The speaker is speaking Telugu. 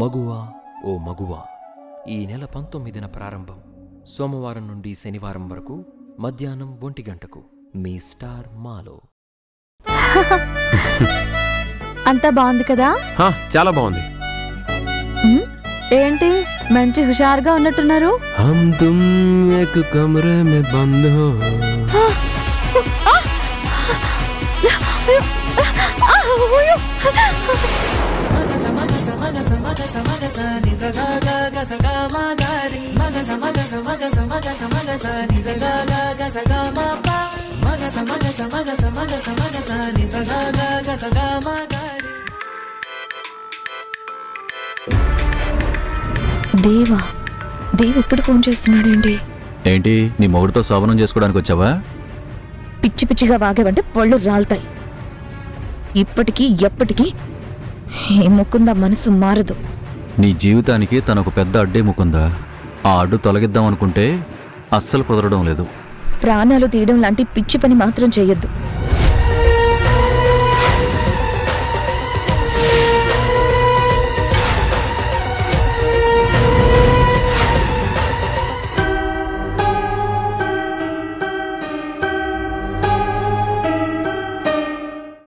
మగువా ఓ మగువా ఈ నెల పంతొమ్మిదిన ప్రారంభం సోమవారం నుండి శనివారం వరకు మధ్యాహ్నం ఒంటి గంటకు మీ స్టార్ మాలో అంతా బాగుంది కదా హా, చాలా బాగుంది ఉమ్, ఏంటి మంచి హుషారుగా ఉన్నట్టున్నారు हम तुम एक कमरे में बंद हो దేవా దేవ్ ఎప్పుడు ఫోన్ చేస్తున్నాడేంటి ఏంటి నీ మొగుడితో శోభనం చేసుకోవడానికి వచ్చావా పిచ్చి పిచ్చిగా వాగేవంటే పళ్ళు రాలుతాయి ఇప్పటికీ ఎప్పటికీ ఈ ముకుంద మనసు మారదు నీ జీవితానికి తన ఒక పెద్ద అడ్డే ముకుందా ఆ అడ్డు తొలగిద్దాం అనుకుంటే అస్సలు కుదరడం లేదు ప్రాణాలు తీయడం లాంటి పిచ్చి పని మాత్రం చేయొద్దు